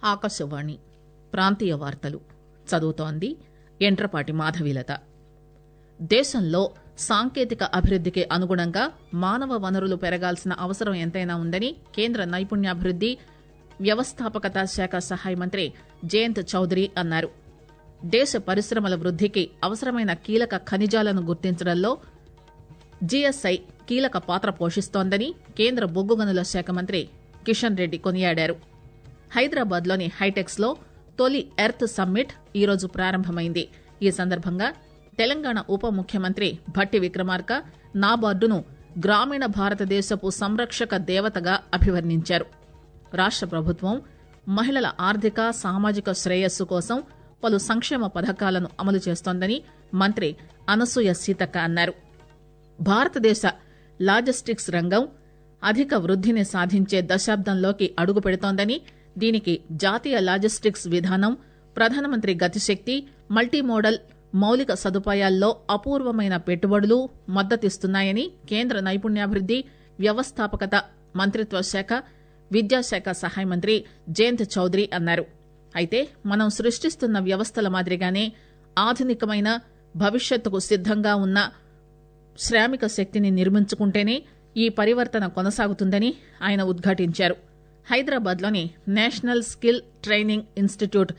ఆకాశవాణి ప్రాంతీయ వార్తలు చదువుతోంది ఎంట్రపాటి మాధవీలత దేశంలో సాంకేతిక అభివృద్దికి అనుగుణంగా మానవ వనరులు పెరగాల్సిన అవసరం ఎంతైనా ఉందని కేంద్ర నైపుణ్యాభివృద్ది వ్యవస్థాపకత శాఖ సహాయ మంత్రి జయంత్ చౌదరి అన్నారు దేశ పరిశ్రమల వృద్దికి అవసరమైన కీలక ఖనిజాలను గుర్తించడంలో జీఎస్ఐ కీలక పాత్ర పోషిస్తోందని కేంద్ర బొగ్గు గనుల శాఖ మంత్రి కిషన్ రెడ్డి కొనియాడారు హైదరాబాద్ లోని హైటెక్స్ లో తొలి ఎర్త్ సమ్మిట్ ఈరోజు ప్రారంభమైంది ఈ సందర్భంగా తెలంగాణ ఉప ముఖ్యమంత్రి భట్టి విక్రమార్క నాబార్డును గ్రామీణ భారతదేశపు సంరక్షక దేవతగా అభివర్ణించారు రాష్ట ప్రభుత్వం మహిళల ఆర్థిక సామాజిక శ్రేయస్సు కోసం పలు సంక్షేమ పథకాలను అమలు చేస్తోందని మంత్రి అనసూయ సీతక్క అన్నారు భారతదేశ లాజిస్టిక్స్ రంగం అధిక వృద్దిని సాధించే దశాబ్దంలోకి అడుగు పెడుతోందని దీనికి జాతీయ లాజిస్టిక్స్ విధానం ప్రధానమంత్రి గతిశక్తి మల్టీమోడల్ మౌలిక సదుపాయాల్లో అపూర్వమైన పెట్టుబడులు మద్దతిస్తున్నాయని కేంద్ర నైపుణ్యాభివృద్ది వ్యవస్థాపకత మంత్రిత్వ శాఖ విద్యాశాఖ సహాయ మంత్రి జయంత్ చౌదరి అన్నారు అయితే మనం సృష్టిస్తున్న వ్యవస్థల మాదిరిగానే ఆధునికమైన భవిష్యత్తుకు సిద్దంగా ఉన్న శ్రామిక శక్తిని నిర్మించుకుంటేనే ఈ పరివర్తన కొనసాగుతుందని ఆయన ఉద్ఘాటించారు హైదరాబాద్ లోని national skill training institute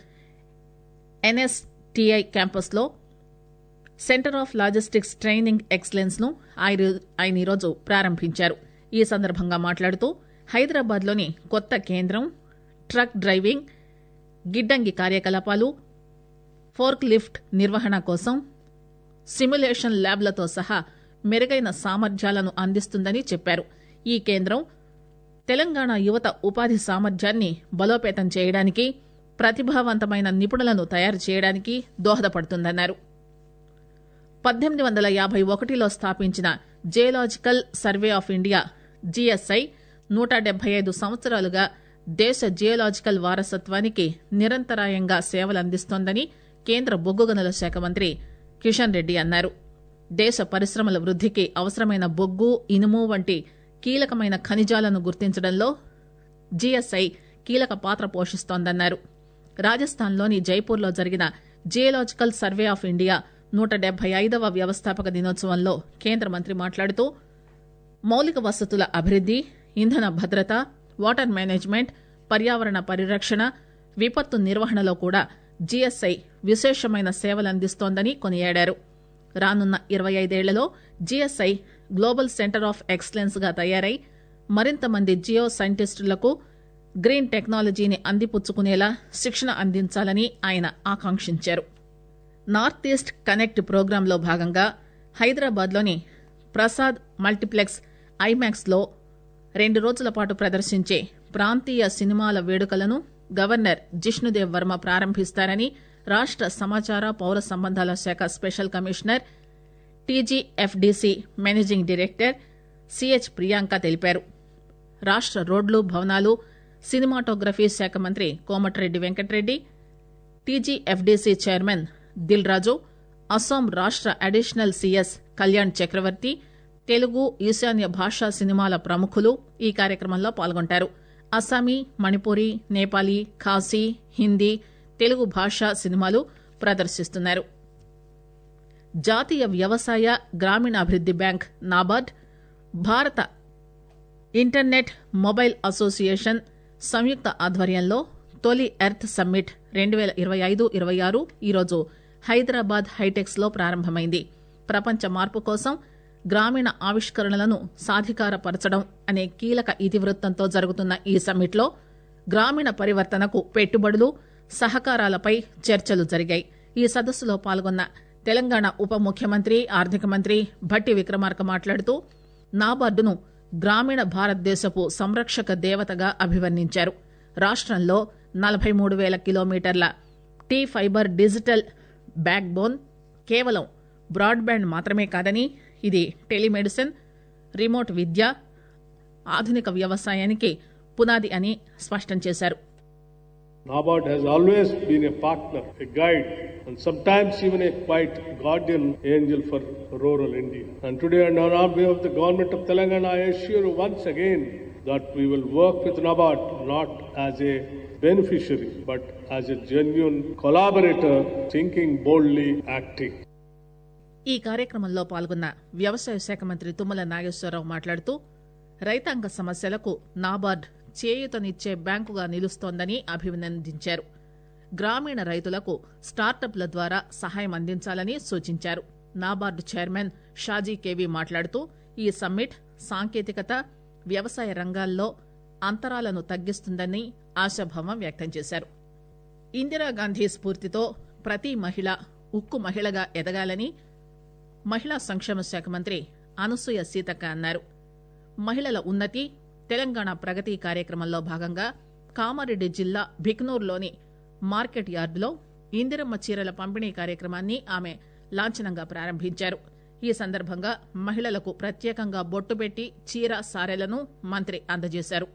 NSTI campus లో centre of logistics training excellence ను ఆయన ఈరోజు ప్రారంభించారు ఈ సందర్భంగా మాట్లాడుతూ హైదరాబాద్ లోని కొత్త కేంద్రం ట్రక్ డ్రైవింగ్ గిడ్డంగి కార్యకలాపాలు ఫోర్క్ లిఫ్ట్ నిర్వహణ కోసం సిమ్యులేషన్ ల్యాబ్లతో సహా మెరుగైన సామర్థ్యాలను అందిస్తుందని చెప్పారు ఈ కేంద్రం తెలంగాణ యువత ఉపాధి సామర్థ్యాన్ని బలోపేతం చేయడానికి ప్రతిభావంతమైన నిపుణులను తయారు చేయడానికి దోహదపడుతుందన్నారు పద్దెనిమిది వందల యాభై ఒకటిలో స్థాపించిన geological survey of India GSI నూట డెబ్బై ఐదు సంవత్సరాలుగా దేశ జియోలాజికల్ వారసత్వానికి నిరంతరాయంగా సేవలందిస్తోందని కేంద్ర బొగ్గు గనుల శాఖ మంత్రి కిషన్ రెడ్డి అన్నారు దేశ పరిశ్రమల వృద్దికి అవసరమైన బొగ్గు ఇనుము వంటి కీలకమైన ఖనిజాలను గుర్తించడంలో జీఎస్ఐ కీలక పాత్ర పోషిస్తోందన్నారు రాజస్థాన్లోని జైపూర్లో జరిగిన జియోలాజికల్ సర్వే ఆఫ్ ఇండియా నూట డెబ్బై ఐదవ వ్యవస్థాపక దినోత్సవంలో కేంద్ర మంత్రి మాట్లాడుతూ మౌలిక వసతుల అభివృద్ది ఇంధన భద్రత వాటర్ మేనేజ్మెంట్ పర్యావరణ పరిరక్షణ విపత్తు నిర్వహణలో కూడా జీఎస్ఐ విశేషమైన సేవలందిస్తోందని కొనియాడారు రానున్న ఇరవై ఐదేళ్లలో GSI global centre of excellence గా తయారై మరింత మంది జియో సైంటిస్టులకు గ్రీన్ టెక్నాలజీని అందిపుచ్చుకునేలా శిక్షణ అందించాలని ఆయన ఆకాంక్షించారు నార్త్ ఈస్ట్ కనెక్ట్ ప్రోగ్రాంలో భాగంగా హైదరాబాద్లోని ప్రసాద్ మల్టీప్లెక్స్ ఐమాక్స్ లో రెండు రోజుల పాటు ప్రదర్శించే ప్రాంతీయ సినిమాల వేడుకలను గవర్నర్ జిష్ణుదేవ్ వర్మ ప్రారంభిస్తారని రాష్ట సమాచార పౌర సంబంధాల శాఖ special commissioner TGFDC managing director CH Priyanka తెలిపారు రాష్ట రోడ్లు భవనాలు సినిమాటోగ్రఫీ శాఖ మంత్రి కోమటిరెడ్డి వెంకటరెడ్డి టీజీఎఫ్డీసీ చైర్మన్ దిల్ రాజు అస్సాం రాష్ట అడిషనల్ సీఎస్ కళ్యాణ్ చక్రవర్తి తెలుగు ఈశాన్య భాషా సినిమాల ప్రముఖులు ఈ కార్యక్రమంలో పాల్గొంటారు అస్సామీ మణిపూరి నేపాలీ ఖాసీ హిందీ తెలుగు భాషా సినిమాలు ప్రదర్శిస్తున్నారు జాతీయ వ్యవసాయ గ్రామీణాభివృద్ది బ్యాంక్ నాబార్డ్ భారత ఇంటర్నెట్ మొబైల్ అసోసియేషన్ సంయుక్త ఆధ్వర్యంలో తొలి ఎర్త్ సమ్మిట్ రెండు పేల ఇరవై ఐదు ఇరవై ఆరు ఈరోజు హైదరాబాద్ హైటెక్స్ లో ప్రారంభమైంది ప్రపంచ మార్పు కోసం గ్రామీణ ఆవిష్కరణలను సాధికారపరచడం అనే కీలక ఇతివృత్తంతో జరుగుతున్న ఈ సమ్మిట్లో గ్రామీణ పరివర్తనకు పెట్టుబడులు సహకారాలపై చర్చలు జరిగాయి ఈ సదస్సులో పాల్గొన్న తెలంగాణ ఉప ముఖ్యమంత్రి ఆర్థిక మంత్రి భట్టి విక్రమార్క మాట్లాడుతూ నాబార్డును గ్రామీణ భారతదేశపు సంరక్షక దేవతగా అభివర్ణించారు రాష్టంలో నలభై మూడు పేల కిలోమీటర్ల T fibre digital backbone కేవలం బ్రాడ్బ్యాండ్ మాత్రమే కాదని ఇది టెలిమెడిసిన్ రిమోట్ విద్య ఆధునిక వ్యవసాయానికి పునాది అని స్పష్టం చేశారు NABARD has always been a partner, a guide, and sometimes even a quite guardian angel for rural India. And today, on behalf of the government of Telangana, I assure you once again that we will work with NABARD not as a beneficiary, but as a genuine collaborator, thinking boldly, acting. ఈ కార్యక్రమంలో పాల్గొన్న వ్యవసాయ శాఖ మంత్రి తుమ్మల నాగేశ్వరరావు మాట్లాడుతూ రైతాంగ సమస్యలకు నాబార్డ్ చేయూతనిచ్చే బ్యాంకుగా నిలుస్తోందని అభినందించారు గ్రామీణ రైతులకు స్టార్టప్ల ద్వారా సహాయం అందించాలని సూచించారు నాబార్డు చైర్మన్ షాజీ కేవీ మాట్లాడుతూ ఈ సమ్మిట్ సాంకేతికత వ్యవసాయ రంగాల్లో అంతరాలను తగ్గిస్తుందని ఆశాభావం వ్యక్తం చేశారు ఇందిరాగాంధీ స్ఫూర్తితో ప్రతి మహిళ ఉక్కు మహిళగా ఎదగాలని మహిళా సంక్షేమ శాఖ మంత్రి అనసూయ సీతక్క అన్నారు మహిళల ఉన్నతి తెలంగాణ ప్రగతి కార్యక్రమంలో భాగంగా కామారెడ్డి జిల్లా బిక్నూర్లోని మార్కెట్ యార్డులో ఇందిరమ్మ చీరల పంపిణీ కార్యక్రమాన్ని ఆమె లాంఛనంగా ప్రారంభించారు ఈ సందర్భంగా మహిళలకు ప్రత్యేకంగా బొట్టు పెట్టి చీర సారెలను మంత్రి అందజేశారు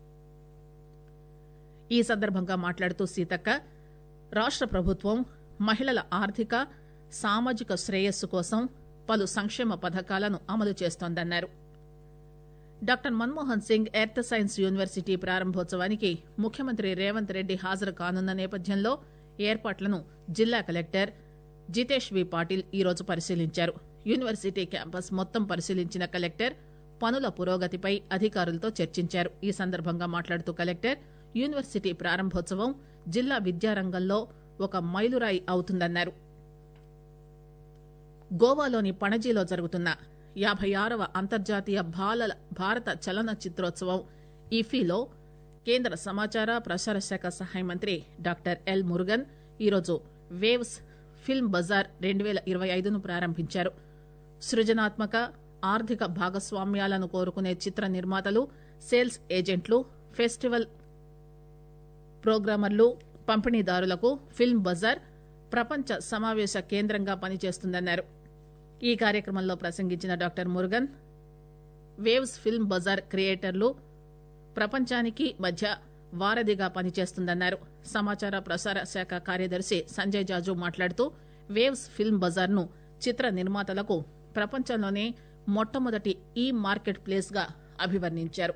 ఈ సందర్భంగా మాట్లాడుతూ సీతక్క రాష్ట ప్రభుత్వం మహిళల ఆర్థిక సామాజిక శ్రేయస్సు కోసం పలు సంక్షేమ పథకాలను అమలు చేస్తోందన్నారు doctor Manmohan Singh earth science university ప్రారంభోత్సవానికి ముఖ్యమంత్రి రేవంత్ రెడ్డి హాజరు కానున్న నేపథ్యంలో ఏర్పాట్లను జిల్లా కలెక్టర్ జితేష్ వి పాటిల్ ఈరోజు పరిశీలించారు యూనివర్సిటీ క్యాంపస్ మొత్తం పరిశీలించిన కలెక్టర్ పనుల పురోగతిపై అధికారులతో చర్చించారు ఈ సందర్భంగా మాట్లాడుతూ కలెక్టర్ యూనివర్సిటీ ప్రారంభోత్సవం జిల్లా విద్యారంగంలో ఒక మైలురాయి అవుతుందన్నారు గోవాలోని పణజీలో జరుగుతున్న యాభై ఆరవ అంతర్జాతీయ బాలల భారత చలన చిత్రోత్సవం ఈఫీలో కేంద్ర సమాచార ప్రసార శాఖ సహాయ మంత్రి డాక్టర్ ఎల్ మురుగన్ ఈరోజు వేవ్స్ ఫిల్మ్ బజార్ రెండు పేల ఇరవై ఐదును ప్రారంభించారు సృజనాత్మక ఆర్థిక భాగస్వామ్యాలను కోరుకునే చిత్ర నిర్మాతలు సేల్స్ ఏజెంట్లు ఫెస్టివల్ ప్రోగ్రామర్లు పంపిణీదారులకు ఫిల్మ్ బజార్ ప్రపంచ సమావేశ కేంద్రంగా పనిచేస్తుందన్నారు ఈ కార్యక్రమంలో ప్రసంగించిన doctor Murugan Waves film bazaar క్రియేటర్లు ప్రపంచానికి మధ్య వారధిగా పనిచేస్తుందన్నారు సమాచార ప్రసార శాఖ కార్యదర్శి సంజయ్ జాజు మాట్లాడుతూ వేవ్స్ ఫిల్మ్ బజార్ ను చిత్ర నిర్మాతలకు ప్రపంచంలోనే మొట్టమొదటి ఈ మార్కెట్ ప్లేస్ గా అభివర్ణించారు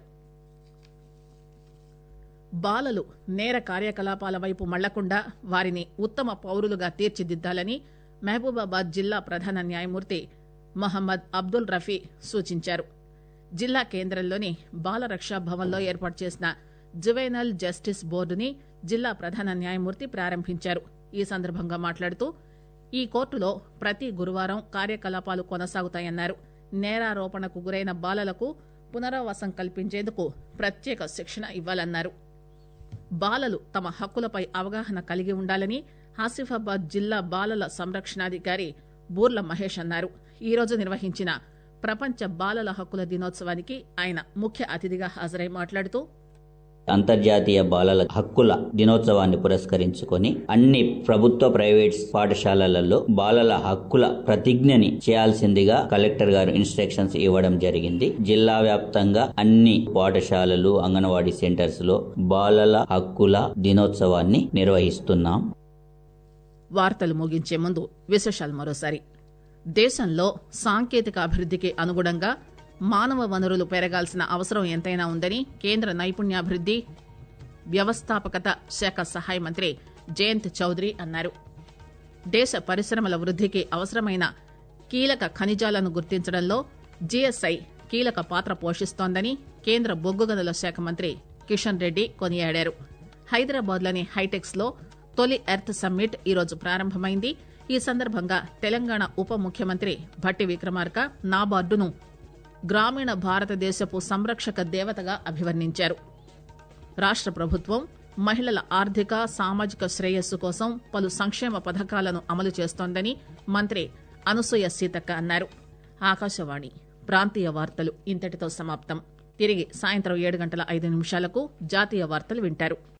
బాలలు నేర కార్యకలాపాల వైపు మళ్లకుండా వారిని ఉత్తమ పౌరులుగా తీర్చిదిద్దాలని మహబూబాబాద్ జిల్లా ప్రధాన న్యాయమూర్తి మహమ్మద్ అబ్దుల్ రఫీ సూచించారు జిల్లా కేంద్రంలోని బాలరక్షా భవన్లో ఏర్పాటు చేసిన జువైనల్ జస్టిస్ బోర్డుని జిల్లా ప్రధాన న్యాయమూర్తి ప్రారంభించారు ఈ సందర్భంగా మాట్లాడుతూ ఈ కోర్టులో ప్రతి గురువారం కార్యకలాపాలు కొనసాగుతాయన్నారు నేరారోపణకు గురైన బాలలకు పునరావాసం కల్పించేందుకు ప్రత్యేక శిక్షణ ఇవ్వాలన్నారు బాలలు తమ హక్కులపై అవగాహన కలిగి ఉండాలని ఆసిఫాబాద్ జిల్లా బాలల సంరక్షణాధికారి బూర్ల మహేష్ అన్నారు ఈ రోజు నిర్వహించిన ప్రపంచ బాలల హక్కుల దినోత్సవానికి ఆయన ముఖ్య అతిథిగా హాజరై మాట్లాడుతూ అంతర్జాతీయ బాలల హక్కుల దినోత్సవాన్ని పురస్కరించుకొని అన్ని ప్రభుత్వ ప్రైవేట్ పాఠశాలలలో బాలల హక్కుల ప్రతిజ్ఞని చేయాల్సిందిగా కలెక్టర్ గారు ఇన్స్ట్రక్షన్స్ ఇవ్వడం జరిగింది జిల్లా వ్యాప్తంగా అన్ని పాఠశాలలు అంగన్వాడీ సెంటర్స్ లో బాలల హక్కుల దినోత్సవాన్ని నిర్వహిస్తున్నాం వార్తలు ముగించే ముందు విశేషాలు మరోసారి దేశంలో సాంకేతిక అభివృద్ధికి అనుగుణంగా మానవ వనరులు పెరగాల్సిన అవసరం ఎంతైనా ఉందని కేంద్ర నైపుణ్యాభివృద్ది వ్యవస్థాపకత శాఖ సహాయ మంత్రి జయంత్ చౌదరి అన్నారు దేశ పరిశ్రమల వృద్ధికి అవసరమైన కీలక ఖనిజాలను గుర్తించడంలో జీఎస్ఐ కీలక పాత్ర పోషిస్తోందని కేంద్ర బొగ్గు గనుల శాఖ మంత్రి కిషన్ రెడ్డి కొనియాడారు హైదరాబాద్లోని హైటెక్స్ లో తొలి ఎర్త్ సమ్మిట్ ఈరోజు ప్రారంభమైంది ఈ సందర్భంగా తెలంగాణ ఉప ముఖ్యమంత్రి భట్టి విక్రమార్క నాబార్డును గ్రామీణ భారతదేశపు సంరక్షక దేవతగా అభివర్ణించారు రాష్ట ప్రభుత్వం మహిళల ఆర్థిక సామాజిక శ్రేయస్సు కోసం పలు సంక్షేమ పథకాలను అమలు చేస్తోందని మంత్రి అనసూయ సీతక్క అన్నారు ఆకాశవాణి ప్రాంతీయ వార్తలు ఇంతటితో సమాప్తం తిరిగి సాయంత్రం ఏడు గంటల ఐదు నిమిషాలకు జాతీయ వార్తలు వింటారు